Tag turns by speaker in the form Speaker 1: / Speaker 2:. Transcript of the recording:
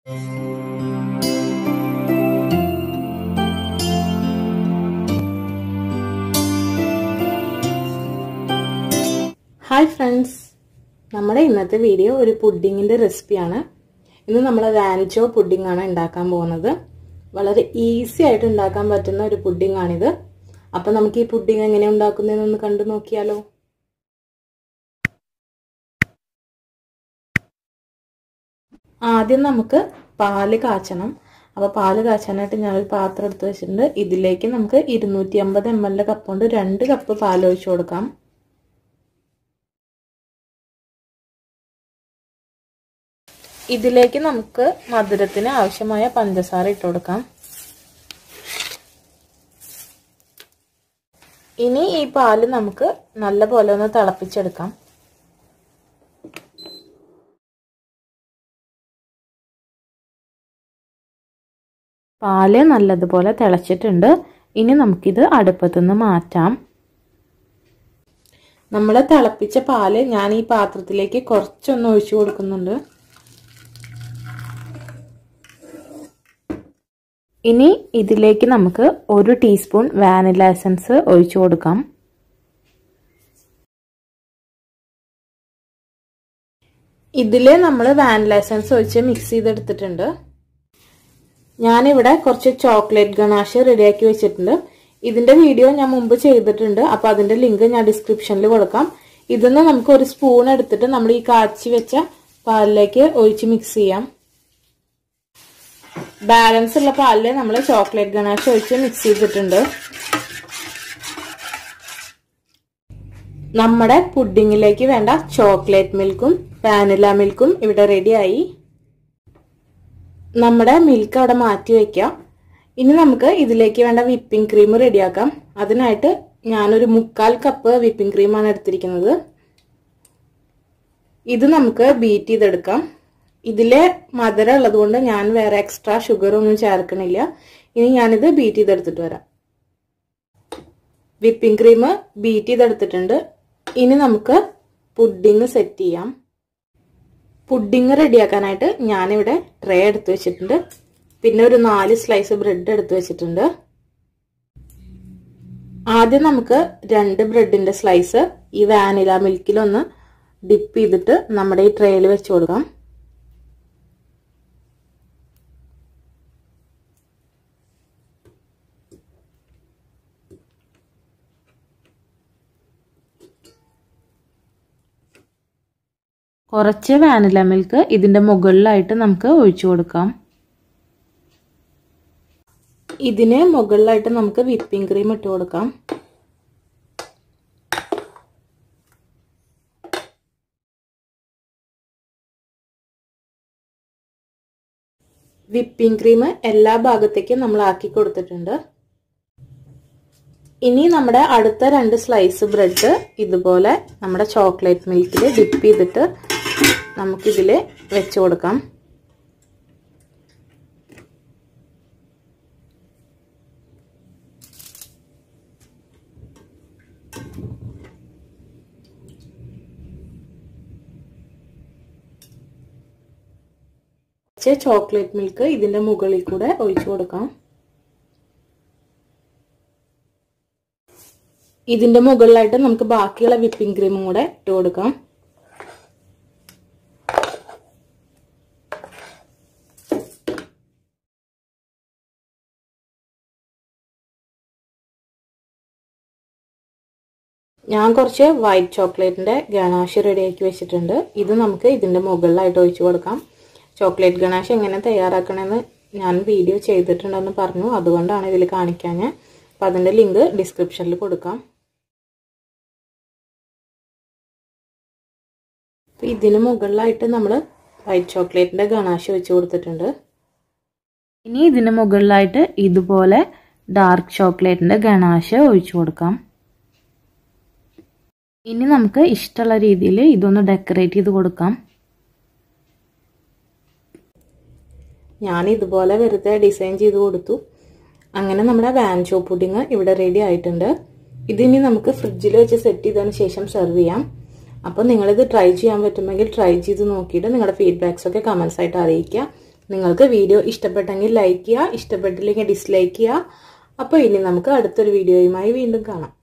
Speaker 1: hi friends നമ്മുടെ ഇന്നത്തെ video ഒരു പുഡിങ്ങിൻ്റെ റെസിപ്പിയാണ് ഇന്ന് നമ്മൾ വാൻചോ പുഡിംഗ് ആണ് ഉണ്ടാക്കാൻ പോകുന്നത് വളരെ ഈസി ആയിട്ട് ഉണ്ടാക്കാൻ പറ്റുന്ന ഒരു പുഡിംഗ് ആണിത് അപ്പം നമുക്ക് ഈ പുഡിംഗ് എങ്ങനെ ഉണ്ടാക്കുന്നതെന്നൊന്ന് കണ്ടു നോക്കിയാലോ ആദ്യം നമുക്ക് പാല് കാച്ചണം അപ്പോൾ പാല് കാച്ചാനായിട്ട് ഞാനൊരു പാത്രം എടുത്ത് വെച്ചിട്ടുണ്ട് ഇതിലേക്ക് നമുക്ക് ഇരുന്നൂറ്റി അമ്പത് എം എല്ലിൻ്റെ കപ്പ് കൊണ്ട് രണ്ട് കപ്പ് പാൽ ഒഴിച്ചു കൊടുക്കാം ഇതിലേക്ക് നമുക്ക് മധുരത്തിന് ആവശ്യമായ പഞ്ചസാര ഇട്ട് കൊടുക്കാം ഇനി ഈ പാല് നമുക്ക് നല്ല പോലെ ഒന്ന് തിളപ്പിച്ചെടുക്കാം പാല് നല്ലതുപോലെ തിളച്ചിട്ടുണ്ട് ഇനി നമുക്കിത് അടുപ്പത്തുനിന്ന് മാറ്റാം നമ്മൾ തിളപ്പിച്ച പാല് ഞാൻ ഈ പാത്രത്തിലേക്ക് കുറച്ചൊന്ന് ഒഴിച്ചു കൊടുക്കുന്നുണ്ട് ഇനി ഇതിലേക്ക് നമുക്ക് ഒരു ടീസ്പൂൺ വാനില എസൻസ് ഒഴിച്ചു കൊടുക്കാം ഇതിൽ നമ്മൾ വാനില എസൻസ് ഒഴിച്ച് മിക്സ് ചെയ്തെടുത്തിട്ടുണ്ട് ഞാനിവിടെ കുറച്ച് ചോക്ലേറ്റ് ഗണാഷ് റെഡിയാക്കി വെച്ചിട്ടുണ്ട് ഇതിന്റെ വീഡിയോ ഞാൻ മുമ്പ് ചെയ്തിട്ടുണ്ട് അപ്പൊ അതിന്റെ ലിങ്ക് ഞാൻ ഡിസ്ക്രിപ്ഷനിൽ കൊടുക്കാം ഇതിന്ന് നമുക്ക് ഒരു സ്പൂൺ എടുത്തിട്ട് നമ്മൾ ഈ കാച്ചി വെച്ച പാലിലേക്ക് ഒഴിച്ച് മിക്സ് ചെയ്യാം ബാലൻസ് ഉള്ള പാലില് നമ്മൾ ചോക്ലേറ്റ് ഗണാഷ് ഒഴിച്ച് മിക്സ് ചെയ്തിട്ടുണ്ട് നമ്മുടെ പുഡിങ്ങിലേക്ക് വേണ്ട ചോക്ലേറ്റ് മിൽക്കും വാനില മിൽക്കും ഇവിടെ റെഡിയായി നമ്മുടെ മിൽക്ക് അവിടെ മാറ്റി വയ്ക്കാം ഇനി നമുക്ക് ഇതിലേക്ക് വേണ്ട വിപ്പിംഗ് ക്രീം റെഡിയാക്കാം അതിനായിട്ട് ഞാനൊരു മുക്കാൽ കപ്പ് വിപ്പിംഗ് ക്രീമാണ് എടുത്തിരിക്കുന്നത് ഇത് നമുക്ക് ബീറ്റ് ചെയ്തെടുക്കാം ഇതിലെ മധുരം ഉള്ളതുകൊണ്ട് ഞാൻ വേറെ എക്സ്ട്രാ ഷുഗർ ഒന്നും ചേർക്കണില്ല ഇനി ഞാനിത് ബീറ്റ് ചെയ്തെടുത്തിട്ട് വരാം വിപ്പിംഗ് ക്രീം ബീറ്റ് ചെയ്തെടുത്തിട്ടുണ്ട് ഇനി നമുക്ക് പുഡിങ് സെറ്റ് ചെയ്യാം പുഡിങ് റെഡിയാക്കാനായിട്ട് ഞാനിവിടെ ട്രേ എടുത്ത് വെച്ചിട്ടുണ്ട് പിന്നെ ഒരു നാല് സ്ലൈസ് ബ്രെഡ് എടുത്ത് വെച്ചിട്ടുണ്ട് ആദ്യം നമുക്ക് രണ്ട് ബ്രെഡിന്റെ സ്ലൈസ് ഈ വാനില മിൽക്കിലൊന്ന് ഡിപ്പ് ചെയ്തിട്ട് നമ്മുടെ ഈ ട്രേയിൽ വെച്ച് കൊടുക്കാം കുറച്ച് വാനില മിൽക്ക് ഇതിന്റെ മുകളിലായിട്ട് നമുക്ക് ഒഴിച്ചു കൊടുക്കാം ഇതിന് മുകളിലായിട്ട് നമുക്ക് വിപ്പിംഗ് ക്രീം ഇട്ട് കൊടുക്കാം വിപ്പിംഗ് ക്രീം എല്ലാ ഭാഗത്തേക്കും നമ്മൾ ആക്കി കൊടുത്തിട്ടുണ്ട് ഇനി നമ്മുടെ അടുത്ത രണ്ട് സ്ലൈസ് ബ്രെഡ് ഇതുപോലെ നമ്മുടെ ചോക്ലേറ്റ് മിൽക്കിൽ ഡിപ്പ് ചെയ്തിട്ട് നമുക്കിതിൽ വെച്ച് കൊടുക്കാം ചോക്ലേറ്റ് മിൽക്ക് ഇതിന്റെ മുകളിൽ കൂടെ ഒഴിച്ചു കൊടുക്കാം ഇതിന്റെ മുകളിലായിട്ട് നമുക്ക് ബാക്കിയുള്ള വിപ്പിംഗ് ക്രീമും കൂടെ ഇട്ട് കൊടുക്കാം ഞാൻ കുറച്ച് വൈറ്റ് ചോക്ലേറ്റിന്റെ ഗണാഷ് റെഡിയാക്കി വെച്ചിട്ടുണ്ട് ഇത് നമുക്ക് ഇതിന്റെ മുകളിലായിട്ട് ഒഴിച്ചു കൊടുക്കാം ചോക്ലേറ്റ് ഗണാഷ് എങ്ങനെ തയ്യാറാക്കണമെന്ന് ഞാൻ വീഡിയോ ചെയ്തിട്ടുണ്ടെന്ന് പറഞ്ഞു അതുകൊണ്ടാണ് ഇതിൽ കാണിക്കാൻ അപ്പം അതിൻ്റെ ലിങ്ക് ഡിസ്ക്രിപ്ഷനിൽ കൊടുക്കാം അപ്പം ഇതിന് മുകളിലായിട്ട് നമ്മൾ വൈറ്റ് ചോക്ലേറ്റിൻ്റെ ഗണാഷ് വെച്ച് കൊടുത്തിട്ടുണ്ട് ഇനി ഇതിന് മുകളിലായിട്ട് ഇതുപോലെ ഡാർക്ക് ചോക്ലേറ്റിൻ്റെ ഗണാഷ് ഒഴിച്ചു കൊടുക്കാം ഇനി നമുക്ക് ഇഷ്ടമുള്ള രീതിയിൽ ഇതൊന്ന് ഡെക്കറേറ്റ് ചെയ്ത് കൊടുക്കാം ഞാൻ ഇതുപോലെ വെറുതെ ഡിസൈൻ ചെയ്ത് കൊടുത്തു അങ്ങനെ നമ്മുടെ വാൻചോ പുഡിങ് ഇവിടെ റെഡി ആയിട്ടുണ്ട് ഇതിനി നമുക്ക് ഫ്രിഡ്ജിൽ വെച്ച് സെറ്റ് ചെയ്തതിന് ശേഷം സെർവ് ചെയ്യാം അപ്പോൾ നിങ്ങളിത് ട്രൈ ചെയ്യാൻ പറ്റുമെങ്കിൽ ട്രൈ ചെയ്ത് നോക്കിയിട്ട് നിങ്ങളുടെ ഫീഡ്ബാക്സ് ഒക്കെ കമൻസ് ആയിട്ട് അറിയിക്കുക നിങ്ങൾക്ക് വീഡിയോ ഇഷ്ടപ്പെട്ടെങ്കിൽ ലൈക്ക് ചെയ്യുക ഇഷ്ടപ്പെട്ടില്ലെങ്കിൽ ഡിസ്ലൈക്ക് ചെയ്യുക അപ്പോൾ ഇനി നമുക്ക് അടുത്തൊരു വീഡിയോയുമായി വീണ്ടും കാണാം